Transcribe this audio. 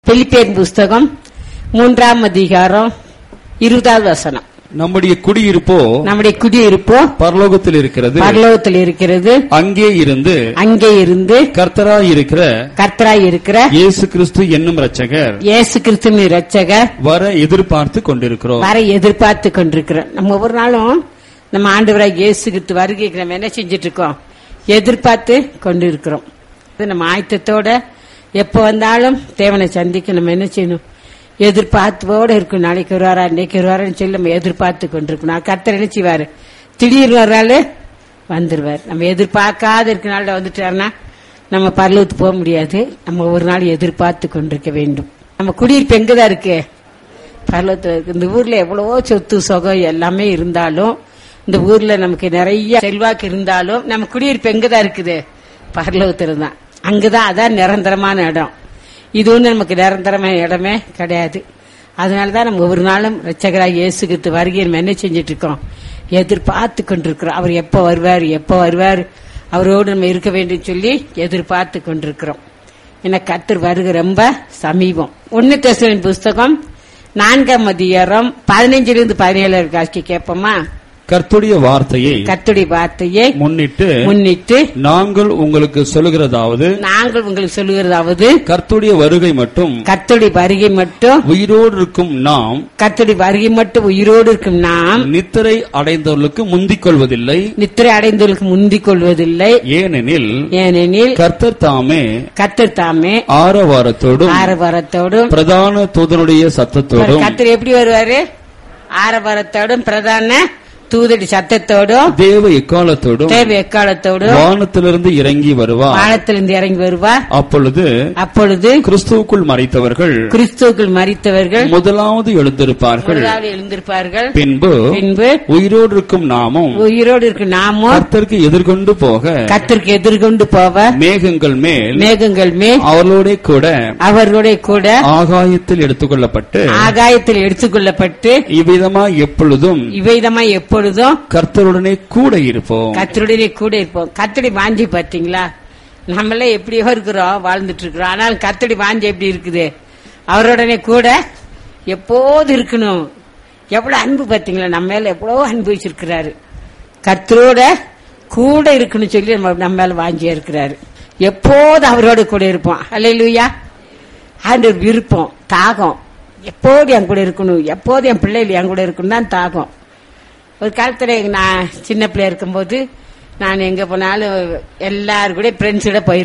Philippian புஸ்தகம் மூன்றாம் அதிகாரம் இருபதாவது வசனம் நம்முடைய குடியிருப்போ நம்முடைய குடியிருப்போ பரலோகத்தில் இருக்கிறது பரலோகத்தில் இருக்கிறது அங்கே இருந்து அங்கே இருந்து கர்த்தராய் இருக்கிற கர்த்தராய் இருக்கிற இயேசு கிறிஸ்து என்னும் இரட்சகர் இயேசு கிறிஸ்துவின் இரட்சகர் வர எதிர்பார்த்து கொண்டிருக்கிறோம் வர எதிர்பார்த்து கொண்டிருக்கிறோம் நம்ம ஒவ்வொரு நாளும் நம்ம ஆண்டவராய் இயேசு கிறிஸ்து வருகைக்கு நம்ம என்ன செஞ்சுட்டு இருக்கோம் எதிர்பார்த்து கொண்டிருக்கிறோம் இது நம்ம ஆயத்தத்தோட எப்ப வந்தாலும் தேவனை சந்திக்க நம்ம என்ன செய்யணும் எதிர்பார்ப்போட இருக்கும் நாளைக்கு வருவாரா இன்னைக்கு வருவாரான்னு சொல்லி நம்ம எதிர்பார்த்து கொண்டிருக்கணும் கர்த்தர் என்ன செய்வாரு திடீர்னு வர்றாரு வந்துருவார் நம்ம எதிர்பார்க்காத இருக்க நாள்ல வந்துட்டாருன்னா நம்ம பரலூத்து போக முடியாது நம்ம ஒரு நாள் எதிர்பார்த்து கொண்டிருக்க வேண்டும் நம்ம குடியிருப்பு எங்கதான் இருக்கு பரலோகத்துல இருக்கு இந்த ஊர்ல எவ்வளவோ சொத்து சுகம் எல்லாமே இருந்தாலும் இந்த ஊர்ல நமக்கு நிறைய செல்வாக்கு இருந்தாலும் நம்ம குடியிருப்பு எங்கதான் இருக்குது பரலோகத்துல தான் அங்கதான் அதான் நிரந்தரமான இடம் இது ஒண்ணு நமக்கு நிரந்தரமான இடமே கிடையாது அதனாலதான் நம்ம ஒவ்வொரு நாளும் ரச்சகராக இயேசுகிட்டு வருகை நம்ம என்ன செஞ்சிட்டு இருக்கோம் எதிர்பார்த்து கொண்டிருக்கிறோம் அவர் எப்ப வருவார் எப்ப வருவார் அவரோடு நம்ம இருக்க வேண்டும் சொல்லி எதிர்பார்த்து கொண்டிருக்கிறோம் ஏன்னா கத்தர் வருகை ரொம்ப சமீபம் ஒன்னு தெசலின் புஸ்தகம் நான்காம் அதிகாரம் பதினஞ்சிலிருந்து பதினேழு காட்சி கேட்போமா கர்த்துடைய வார்த்தையை கத்துடைய வார்த்தையை முன்னிட்டு முன்னிட்டு நாங்கள் உங்களுக்கு சொல்லுகிறதாவது நாங்கள் உங்களுக்கு சொல்லுகிறதாவது கர்த்துடைய வருகை மட்டும் கத்துடைய வருகை மட்டும் உயிரோடு இருக்கும் நாம் கத்துடைய வருகை மட்டும் உயிரோடு இருக்கும் நாம் நித்திரை அடைந்தவர்களுக்கு முந்திக் கொள்வதில்லை நித்திரை அடைந்தவர்களுக்கு முந்திக் கொள்வதில்லை ஏனெனில் ஏனெனில் கர்த்தர் தாமே கத்தர் தாமே ஆரவாரத்தோடும் ஆரவாரத்தோடும் பிரதான தூதனுடைய சத்தத்தோடும் கத்தர் எப்படி வருவாரு ஆரவாரத்தோடும் பிரதான தூதடி சத்தத்தோடும் தேவ எக்காலத்தோடும் தேவ எக்காலத்தோடும் வானத்திலிருந்து இறங்கி வருவார் வானத்திலிருந்து இறங்கி வருவார் அப்பொழுது அப்பொழுது கிறிஸ்துவுக்குள் மறைத்தவர்கள் கிறிஸ்துவுக்குள் மறித்தவர்கள் முதலாவது எழுந்திருப்பார்கள் முதலாவது எழுந்திருப்பார்கள் பின்பு பின்பு உயிரோடு இருக்கும் நாமும் உயிரோடு இருக்கு நாமும் கர்த்தருக்கு எதிர்கொண்டு போக கத்திற்கு எதிர்கொண்டு போவ மேகங்கள் மேல் மேகங்கள் மேல் அவர்களோட கூட அவர்களுடைய கூட ஆகாயத்தில் எடுத்துக்கொள்ளப்பட்டு ஆகாயத்தில் எடுத்துக்கொள்ளப்பட்டு இவ்விதமாய் எப்பொழுதும் இவ்விதமா எப்பொழுதும் கர்த்தருடனே கூட இருப்போம் கத்தருடைய கூட இருப்போம் கத்தடி வாஞ்சி பாத்தீங்களா நம்மள எப்படியோ இருக்கிறோம் வாழ்ந்துட்டு இருக்கிறோம் ஆனால் கத்தடி வாஞ்சி எப்படி இருக்குது அவருடனே கூட எப்போது இருக்கணும் எவ்வளவு அன்பு பாத்தீங்களா நம்ம மேல எவ்வளவு அன்பு வச்சிருக்கிறாரு கத்தரோட கூட இருக்கணும் சொல்லி நம்ம நம்ம மேல வாஞ்சியா இருக்கிறாரு எப்போது அவரோட கூட இருப்போம் அல்லையா ஆண்டவர் விருப்பம் தாகம் எப்போது என் கூட இருக்கணும் எப்போது என் பிள்ளைகள் என் கூட இருக்கணும் தான் தாகம் ஒரு காலத்துல நான் சின்ன பிள்ளையா இருக்கும்போது நான் எங்க போனாலும் எல்லாரும் கூட ஃப்ரெண்ட்ஸோட போயிருக்கேன்